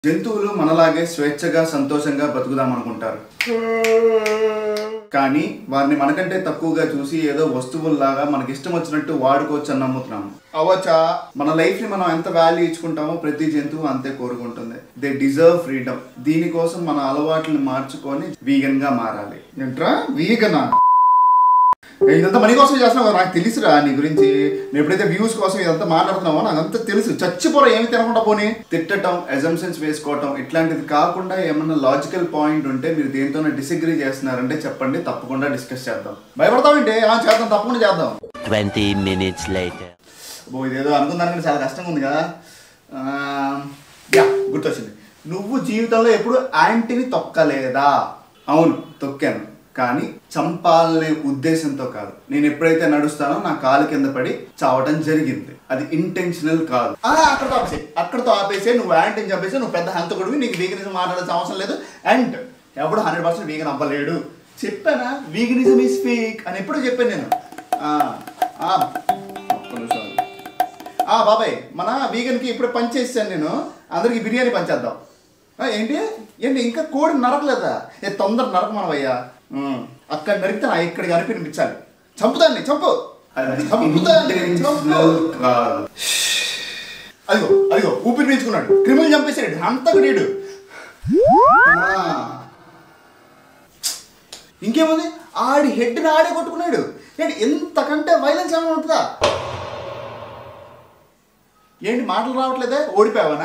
జంతువులు మనలాగే స్వేచ్ఛగా సంతోషంగా బతుకుదాం అనుకుంటారు కానీ వారిని మనకంటే తక్కువగా చూసి ఏదో వస్తువుల్లాగా మనకి ఇష్టం వచ్చినట్టు వాడుకోవచ్చు అని నమ్ముతున్నాము అవచ్చా మన లైఫ్ ని మనం ఎంత వాల్యూ ఇచ్చుకుంటామో ప్రతి జంతువు అంతే కోరుకుంటుంది దే డిజర్వ్ ఫ్రీడమ్ దీనికోసం మన అలవాట్లను మార్చుకొని వీగన్ గా మారాలి ఏంట్రా వీగనా ఏ, ఇదంతా మనీ కోసం చేస్తున్నావు కదా, నాకు తెలుసురా నీ గురించి నేను ఎప్పుడైతే వ్యూస్ కోసం ఇదంతా మాట్లాడుతున్నావో నాకు అంతా తెలుసు చచ్చిపోరా ఏమి తినకుండా పోనీ తిట్టడం అజంప్షన్స్ వేసుకోవటం ఇట్లాంటిది కాకుండా ఏమన్నా లాజికల్ పాయింట్ ఉంటే మీరు దేంతోనే డిసగ్రీ చేస్తున్నారంటే చెప్పండి తప్పకుండా డిస్కస్ చేద్దాం భయపడతామంటే ఆ చేద్దాం తప్పకుండా చేద్దాం 20 minutes later. బో ఇదేదో అనుకున్నాను చాలా కష్టంగా ఉంది కదా ఆ, యా గుర్తొచ్చింది నువ్వు జీవితంలో ఎప్పుడు యాంటీని తొక్కలేదా అవును తొక్కాను కానీ చంపాలనే ఉద్దేశంతో కాదు నేను ఎప్పుడైతే నడుస్తానో నా కాలు కింద పడి చావటం జరిగింది అది ఇంటెన్షనల్ కాదు ఆ, అక్కడతో ఆపేసే అక్కడతో ఆపేసే నువ్వు యాంటీని చంపేసి నువ్వు పెద్ద హంతకుడివి నీకు వీగనిజం మాట్లాడాల్సిన అవసరం లేదు అండ్ ఎప్పుడు హండ్రెడ్ పర్సెంట్ వీగన్ అవ్వలేడు చెప్పానా వీగనిజం ఈస్ ఫేక్ అని ఎప్పుడు చెప్పాను నేను ఆ, ఆ, ఒక్క నిమిషం ఆగు. ఆ బాబాయ్ మన వీగన్కి ఇప్పుడు పంచ్ చేసాను నేను అందరికి బిర్యానీ పంచేద్దాం ఆ, ఏంటి ఏంటి ఇంకా కోడి నరకలేదా ఏ తొందర నరకమనవయ్యా ఉమ్, అక్కడ నరికితే నా ఇక్కడికి అనిపి వినిపించాలి చంపుతాన్ని చంపు చంపుతాన్ని చంపు అదిగో అదిగో ఊపిరి పీల్చుకున్నాడు క్రిమినల్ చంపేసాడు అంతకుడీడు ఇంకేముంది ఆడి హెడ్ని ఆడే కొట్టుకున్నాడు ఏంటి ఎంతకంటే వైలెన్స్ ఏమైనా ఉంటుందా ఏంటి మాటలు రావట్లేదే ఓడిపోయావనా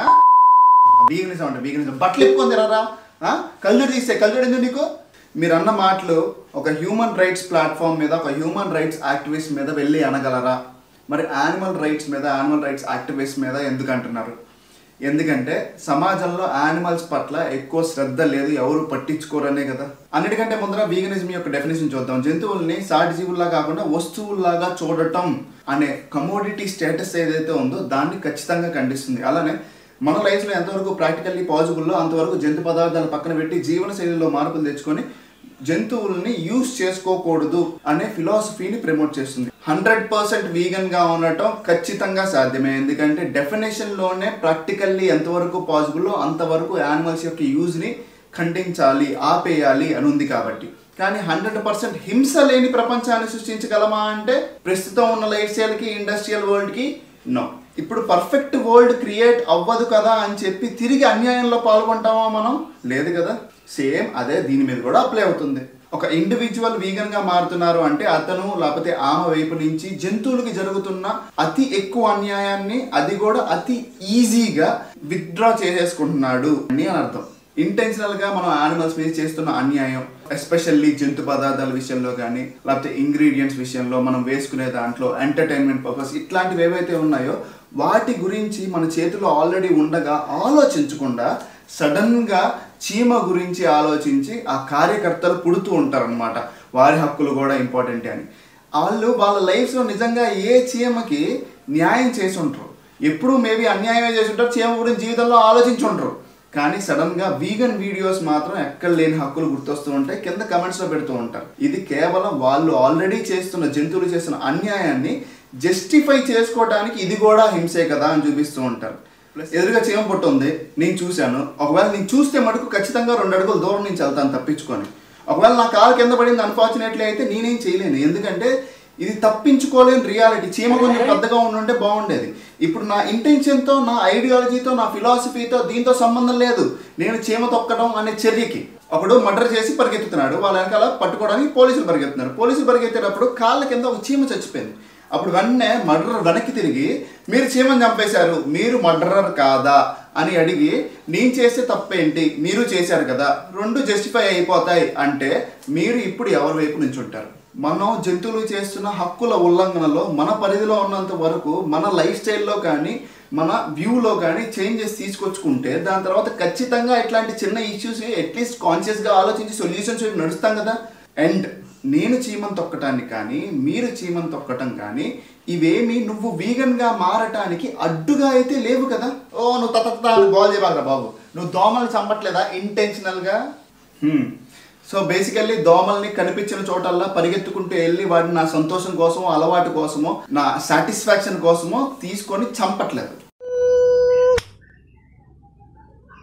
వీగనిజం అంటే వీగనిజం బట్టలు ఎక్కువ తిరారా కల్చర్ తీస్తే కల్చర్ ఎందుకు నీకు మీరు అన్న మాటలు ఒక హ్యూమన్ రైట్స్ ప్లాట్ఫామ్ మీద ఒక హ్యూమన్ రైట్స్ యాక్టివిస్ట్ మీద వెళ్ళి అనగలరా మరి యానిమల్ రైట్స్ మీద యానిమల్ రైట్స్ యాక్టివిస్ట్ మీద ఎందుకు అంటున్నారు ఎందుకంటే సమాజంలో యానిమల్స్ పట్ల ఎక్కువ శ్రద్ధ లేదు ఎవరు పట్టించుకోరనే కదా అన్నిటికంటే ముందర వీగనిజం యొక్క డెఫినేషన్ చూద్దాం జంతువుల్ని సాటి జీవుల్లా కాకుండా వస్తువుల్లాగా చూడటం అనే కమోడిటీ స్టేటస్ ఏదైతే ఉందో దాన్ని ఖచ్చితంగా ఖండిస్తుంది అలానే మన లైఫ్లో ఎంతవరకు ప్రాక్టికల్లీ పాసిబుల్లో అంతవరకు జంతు పదార్థాలు పక్కన పెట్టి జీవన శైలిలో మార్పులు తెచ్చుకొని జంతువుల్ని యూస్ చేసుకోకూడదు అనే ఫిలాసఫీని ప్రమోట్ చేస్తుంది హండ్రెడ్ పర్సెంట్ వీగన్ గా ఉండటం ఖచ్చితంగా సాధ్యమే ఎందుకంటే డెఫినేషన్ లోనే ప్రాక్టికల్లీ ఎంతవరకు పాసిబుల్ అంతవరకు యానిమల్స్ యొక్క యూజ్ ని ఖండించాలి ఆపేయాలి అని ఉంది కాబట్టి కానీ హండ్రెడ్ పర్సెంట్ హింస లేని ప్రపంచాన్ని సృష్టించగలమా అంటే ప్రస్తుతం ఉన్న లైఫ్ స్టైల్కి ఇండస్ట్రియల్ వరల్డ్కి నో ఇప్పుడు పర్ఫెక్ట్ వరల్డ్ క్రియేట్ అవ్వదు కదా అని చెప్పి తిరిగి అన్యాయంలో పాల్గొంటామా మనం లేదు కదా సేమ్ అదే దీని మీద కూడా అప్లై అవుతుంది ఒక ఇండివిజువల్ వీగన్ గా మారుతున్నారు అంటే అతను లేకపోతే ఆమె వైపు నుంచి జంతువులకి జరుగుతున్న అతి ఎక్కువ అన్యాయాన్ని అది కూడా అతి ఈజీగా విత్డ్రా చేసేసుకుంటున్నాడు అని అర్థం ఇంటెన్షనల్ గా మనం యానిమల్స్ మీద చేస్తున్న అన్యాయం ఎస్పెషల్లీ జంతు పదార్థాల విషయంలో కానీ లేకపోతే ఇంగ్రీడియంట్స్ విషయంలో మనం వేసుకునే దాంట్లో ఎంటర్టైన్మెంట్ పర్పస్ ఇట్లాంటివి ఏవైతే ఉన్నాయో వాటి గురించి మన చేతిలో ఆల్రెడీ ఉండగా ఆలోచించకుండా సడన్ గా చీమ గురించి ఆలోచించి ఆ కార్యకర్తలు పుడుతూ ఉంటారనమాట వారి హక్కులు కూడా ఇంపార్టెంట్ అని వాళ్ళు వాళ్ళ లైఫ్లో నిజంగా ఏ చీమకి న్యాయం చేసి ఉంటారు ఎప్పుడు మేబీ అన్యాయమే చేసి ఉంటారు చీమ గురించి జీవితంలో ఆలోచించి ఉంటారు కానీ సడన్ గా వీగన్ వీడియోస్ మాత్రం ఎక్కడ లేని హక్కులు గుర్తొస్తూ ఉంటాయి కింద కమెంట్స్ లో పెడుతూ ఉంటారు ఇది కేవలం వాళ్ళు ఆల్రెడీ చేస్తున్న జంతువులు చేస్తున్న అన్యాయాన్ని జస్టిఫై చేసుకోవడానికి ఇది కూడా హింసే కదా అని చూపిస్తూ ఉంటారు ప్లస్ ఎదురుగా చీమ పుట్టు ఉంది నేను చూశాను ఒకవేళ నేను చూస్తే మటుకు ఖచ్చితంగా రెండు అడుగులు దూరం నుంచి వెళ్తాను తప్పించుకొని ఒకవేళ నా కాలు కింద పడింది అన్ఫార్చునేట్లీ అయితే నేనేం చేయలేను ఎందుకంటే ఇది తప్పించుకోలేని రియాలిటీ చీమ కొంచెం పెద్దగా ఉండుంటే బాగుండేది ఇప్పుడు నా ఇంటెన్షన్తో నా ఐడియాలజీతో నా ఫిలాసఫీతో దీంతో సంబంధం లేదు నేను చీమ తొక్కడం అనే చర్యకి ఒకడు మర్డర్ చేసి పరిగెత్తుతున్నాడు వాళ్ళ వెనకాల పట్టుకోవడానికి పోలీసులు పరిగెత్తున్నారు పోలీసులు పరిగెత్తేటప్పుడు కాళ్ళ కింద ఒక చీమ చచ్చిపోయింది అప్పుడు వెంటనే మర్డరర్ వెనక్కి తిరిగి మీరు చీమని చంపేశారు మీరు మర్డరర్ కాదా అని అడిగి నేను చేస్తే తప్పేంటి మీరు చేశారు కదా రెండు జస్టిఫై అయిపోతాయి అంటే మీరు ఇప్పుడు ఎవరి వైపు నుంచి ఉంటారు మనం జంతువులు చేస్తున్న హక్కుల ఉల్లంఘనలో మన పరిధిలో ఉన్నంత వరకు మన లైఫ్ స్టైల్లో కానీ మన వ్యూలో కానీ చేంజెస్ తీసుకొచ్చుకుంటే దాని తర్వాత ఖచ్చితంగా ఇట్లాంటి చిన్న ఇష్యూస్ అట్లీస్ట్ కాన్షియస్గా ఆలోచించి సొల్యూషన్స్ వైపు నడుస్తాం కదా అండ్ నేను చీమను తొక్కటానికి కానీ మీరు చీమను తొక్కటం కానీ ఇవేమి నువ్వు వీగన్గా మారటానికి అడ్డుగా అయితే లేవు కదా ఓ నువ్వు తత గోల్ చేయబాకరా బాబు నువ్వు దోమలు చంపట్లేదా ఇంటెన్షనల్గా సో బేసికల్లీ దోమల్ని కనిపించిన చోటల్లా పరిగెత్తుకుంటూ వెళ్ళి వాటిని నా సంతోషం కోసమో అలవాటు కోసమో నా సాటిస్ఫాక్షన్ కోసమో తీసుకొని చంపట్లేదు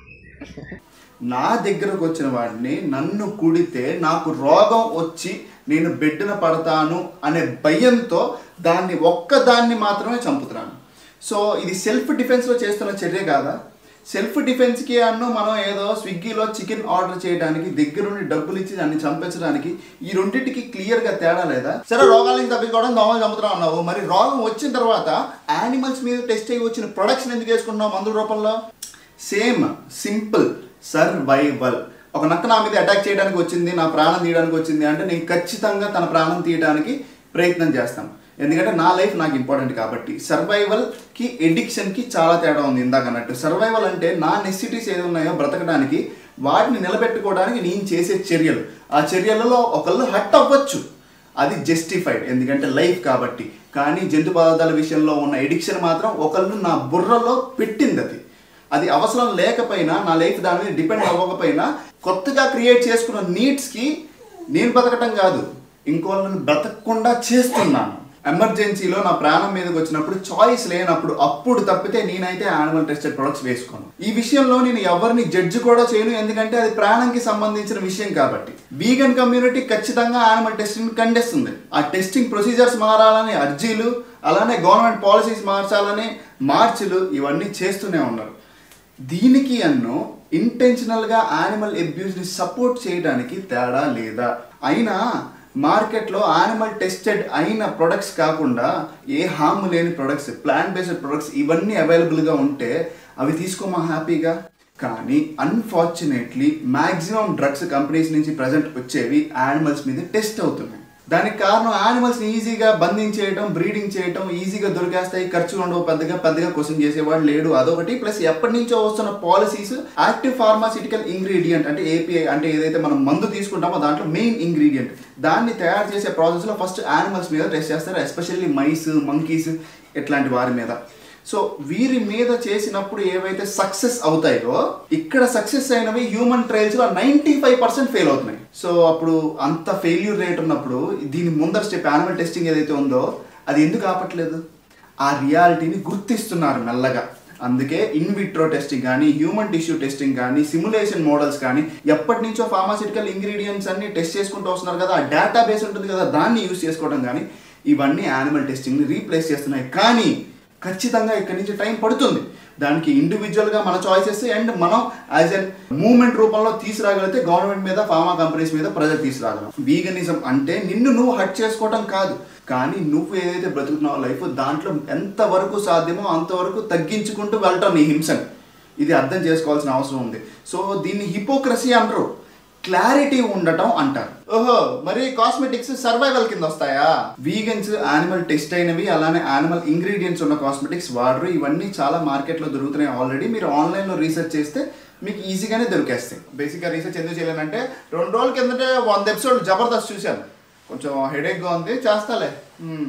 నా దగ్గరకు వచ్చిన వాడిని నన్ను కుడితే నాకు రోగం వచ్చి నేను బెడ్డున పడతాను అనే భయంతో దాన్ని ఒక్కదాన్ని మాత్రమే చంపుతున్నాను సో ఇది సెల్ఫ్ డిఫెన్స్లో చేస్తున్న చర్య కాదా సెల్ఫ్ డిఫెన్స్కి అన్ను మనం ఏదో స్విగ్గీలో చికెన్ ఆర్డర్ చేయడానికి దగ్గరుండి డబ్బులు ఇచ్చి దాన్ని చంపించడానికి ఈ రెండింటికి క్లియర్గా తేడా లేదా సరే రోగాల నుంచి తప్పించుకోవడం దోమలు చంపుతున్నావు అన్నావు మరి రోగం వచ్చిన తర్వాత యానిమల్స్ మీద టెస్ట్ అయ్యి వచ్చిన ప్రొడక్షన్ ఎందుకు వేసుకుంటున్నావు మందుల రూపంలో సేమ్ సింపుల్ సర్వైవల్ ఒక నక్క నా మీద అటాక్ చేయడానికి వచ్చింది నా ప్రాణం తీయడానికి వచ్చింది అంటే నేను ఖచ్చితంగా తన ప్రాణం తీయడానికి ప్రయత్నం చేస్తాను ఎందుకంటే నా లైఫ్ నాకు ఇంపార్టెంట్ కాబట్టి సర్వైవల్కి ఎడిక్షన్కి చాలా తేడా ఉంది ఇందాక అన్నట్టు సర్వైవల్ అంటే నా నెసిటీస్ ఏది ఉన్నాయో బ్రతకడానికి వాటిని నిలబెట్టుకోవడానికి నేను చేసే చర్యలు ఆ చర్యలలో ఒకళ్ళు హట్ అవ్వచ్చు అది జస్టిఫైడ్ ఎందుకంటే లైఫ్ కాబట్టి కానీ జంతు పదార్థాల విషయంలో ఉన్న ఎడిక్షన్ మాత్రం ఒకళ్ళు నా బుర్రలో పెట్టింది అది అది అవసరం లేకపోయినా నా లైఫ్ దాని మీద డిపెండ్ అవ్వకపోయినా కొత్తగా క్రియేట్ చేసుకున్న నీడ్స్కి నేను బతకటం కాదు ఇంకోళ్ళని బ్రతకకుండా చేస్తున్నాను ఎమర్జెన్సీలో నా ప్రాణం మీదకి వచ్చినప్పుడు చాయిస్ లేనప్పుడు అప్పుడు తప్పితే నేనైతే యానిమల్ టెస్టెడ్ ప్రొడక్ట్స్ వేసుకోను ఈ విషయంలో నేను ఎవరిని జడ్జి కూడా చేయను ఎందుకంటే అది ప్రాణంకి సంబంధించిన విషయం కాబట్టి వీగన్ కమ్యూనిటీ ఖచ్చితంగా యానిమల్ టెస్టింగ్ ఖండిస్తుంది ఆ టెస్టింగ్ ప్రొసీజర్స్ మారాలని అర్జీలు అలానే గవర్నమెంట్ పాలసీస్ మార్చాలని మార్చులు ఇవన్నీ చేస్తూనే ఉన్నారు దీనికి అన్ను ఇంటెన్షనల్గా యానిమల్ అబ్యూస్ని సపోర్ట్ చేయడానికి తేడా లేదా అయినా మార్కెట్లో యానిమల్ టెస్టెడ్ అయిన ప్రొడక్ట్స్ కాకుండా ఏ హామ్ లేని ప్రొడక్ట్స్ ప్లాంట్ బేస్డ్ ప్రొడక్ట్స్ ఇవన్నీ అవైలబుల్గా ఉంటే అవి తీసుకోమా హ్యాపీగా కానీ అన్ఫార్చునేట్లీ మ్యాక్సిమం డ్రగ్స్ కంపెనీస్ నుంచి ప్రజెంట్ వచ్చేవి యానిమల్స్ మీద టెస్ట్ అవుతున్నాయి దానికి కారణం యానిమల్స్ని ఈజీగా బంధించేయటం బ్రీడింగ్ చేయటం ఈజీగా దొరికేస్తాయి ఖర్చు ఉండవు పెద్దగా పెద్దగా క్వశ్చన్ చేసేవాడు లేడు అదొకటి ప్లస్ ఎప్పటి నుంచో వస్తున్న పాలసీస్ యాక్టివ్ ఫార్మాసిటికల్ ఇంగ్రీడియంట్ అంటే ఏపీఐ అంటే ఏదైతే మనం మందు తీసుకుంటామో దాంట్లో మెయిన్ ఇంగ్రీడియంట్ దాన్ని తయారు చేసే ప్రాసెస్లో ఫస్ట్ యానిమల్స్ మీద టెస్ట్ చేస్తారు ఎస్పెషల్లీ మైస్ మంకీస్ ఇట్లాంటి వారి మీద సో వీరి మీద చేసినప్పుడు ఏవైతే సక్సెస్ అవుతాయో ఇక్కడ సక్సెస్ అయినవి హ్యూమన్ ట్రయల్స్ లో నైంటీ ఫైవ్ పర్సెంట్ ఫెయిల్ అవుతున్నాయి సో అప్పుడు అంత ఫెయిల్యూర్ రేట్ ఉన్నప్పుడు దీని ముందర స్టెప్ యానిమల్ టెస్టింగ్ ఏదైతే ఉందో అది ఎందుకు ఆపట్లేదు ఆ రియాలిటీని గుర్తిస్తున్నారు మెల్లగా అందుకే ఇన్ విట్రో టెస్టింగ్ కానీ హ్యూమన్ టిష్యూ టెస్టింగ్ కానీ సిములేషన్ మోడల్స్ కానీ ఎప్పటి నుంచో ఫార్మాసిటికల్ ఇంగ్రీడియంట్స్ అన్ని టెస్ట్ చేసుకుంటూ వస్తున్నారు కదా ఆ డేటా బేస్ ఉంటుంది కదా దాన్ని యూస్ చేసుకోవడం కానీ ఇవన్నీ యానిమల్ టెస్టింగ్ని రీప్లేస్ చేస్తున్నాయి కానీ ఖచ్చితంగా ఇక్కడి నుంచి టైం పడుతుంది దానికి ఇండివిజువల్గా మన చాయిసెస్ అండ్ మనం యాజ్ ఎన్ మూమెంట్ రూపంలో తీసుకురాగలిగితే గవర్నమెంట్ మీద ఫార్మా కంపెనీస్ మీద ప్రజలు తీసుకురాగలం వీగనిజం అంటే నిన్ను నువ్వు హట్ చేసుకోవడం కాదు కానీ నువ్వు ఏదైతే బ్రతుకుతున్నావో లైఫ్ దాంట్లో ఎంతవరకు సాధ్యమో అంతవరకు తగ్గించుకుంటూ వెళ్ళటం నీ హింసని ఇది అర్థం చేసుకోవాల్సిన అవసరం ఉంది సో దీన్ని హిపోక్రసీ అంటారు క్లారిటీ ఉండటం అంటారు ఓహో మరి కాస్మెటిక్స్ సర్వైవల్ కింద వస్తాయా వీగన్స్ యానిమల్ టెస్ట్ అయినవి అలానే యానిమల్ ఇంగ్రీడియంట్స్ ఉన్న కాస్మెటిక్స్ వాడరు ఇవన్నీ చాలా మార్కెట్లో దొరుకుతున్నాయి ఆల్రెడీ మీరు ఆన్లైన్లో రీసెర్చ్ చేస్తే మీకు ఈజీగానే దొరికేస్తాయి బేసిక్గా రీసెర్చ్ ఎందుకు చేయలేనంటే రెండు రోజుల కిందటే వంద ఎపిసోడ్ జబర్దస్త్ చూశాను కొంచెం హెడేక్గా ఉంది చేస్తాలే మ్మ్.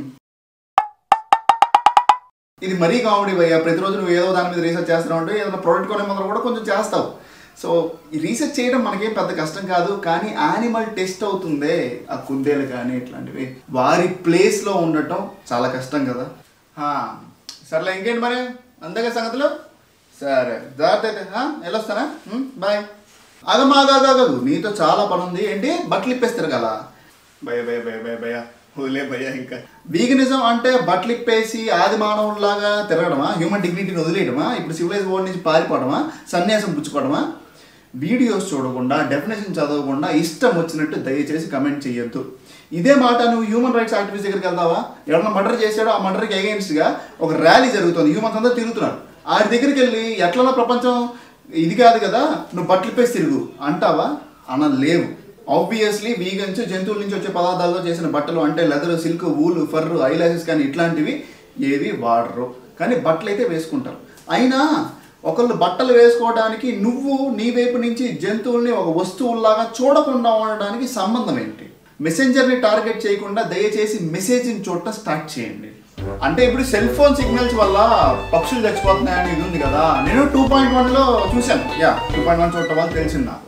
ఇది మరీ కామెడీ భయ్యా ప్రతిరోజు నువ్వు ఏదో దాని మీద రీసెర్చ్ చేస్తున్నావు అంటే ఏదైనా ప్రోడక్ట్ కొనే ముందర కూడా కొంచెం చేస్తావు సో ఈ రీసెర్చ్ చేయడం మనకేం పెద్ద కష్టం కాదు కానీ యానిమల్ టెస్ట్ అవుతుందే ఆ కుందేలు కానీ ఇట్లాంటివి వారి ప్లేస్లో ఉండటం చాలా కష్టం కదా హా, సర్లే ఇంకేంటి మరి అంతగా సంగతులు సరే జాగ్రత్త అయితే హా, వెళ్ళొస్తానా ఉమ్, బాయ్ అగమా ఆగాగాగు నీతో చాలా పని ఉంది ఏంటి బట్టలు ఇప్పేస్తారు కదా భయ భయ భయ భయ భయ వదిలే భయ ఇంకా వీగనిజం అంటే బట్టలు ఇప్పేసి ఆది మానవుల్లాగా తిరగడమా హ్యూమన్ డిగ్నిటీని వదిలేయడమా ఇప్పుడు సివిలైజ్ వరల్డ్ నుంచి పారిపోవడమా సన్యాసం పుచ్చుకోవడమా వీడియోస్ చూడకుండా డెఫినేషన్ చదవకుండా ఇష్టం వచ్చినట్టు దయచేసి కమెంట్ చేయొద్దు ఇదే మాట నువ్వు హ్యూమన్ రైట్స్ యాక్టివిస్ట్ దగ్గరికి వెళ్తావా ఎవరైనా మర్డర్ చేశాడో ఆ మర్డర్కి అగేన్స్ట్గా ఒక ర్యాలీ జరుగుతుంది హ్యూమన్స్ అందరూ తిరుగుతున్నారు ఆ దగ్గరికి వెళ్ళి ఎట్లన్నా ప్రపంచం ఇది కాదు కదా నువ్వు బట్టలు ఇప్పేసి తిరుగు అంటావా అనలేవు ఆబ్వియస్లీ వీగన్స్ జంతువుల నుంచి వచ్చే పదార్థాలతో చేసిన బట్టలు అంటే leather silk wool fur eyelashes కానీ ఇట్లాంటివి ఏవి వాడరు కానీ బట్టలు అయితే వేసుకుంటారు అయినా ఒకళ్ళు బట్టలు వేసుకోవడానికి నువ్వు నీ వైపు నుంచి జంతువుల్ని ఒక వస్తువుల్లాగా చూడకుండా ఉండడానికి సంబంధం ఏంటి మెసెంజర్ని టార్గెట్ చేయకుండా దయచేసి మెసేజ్ని చూడటం స్టార్ట్ చేయండి అంటే ఇప్పుడు సెల్ ఫోన్ సిగ్నల్స్ వల్ల పక్షులు చచ్చిపోతున్నాయని ఇది ఉంది కదా నేను టూ పాయింట్ వన్లో చూశాను యా టూ పాయింట్ వన్ చూడటం వల్ల తెలిసిందా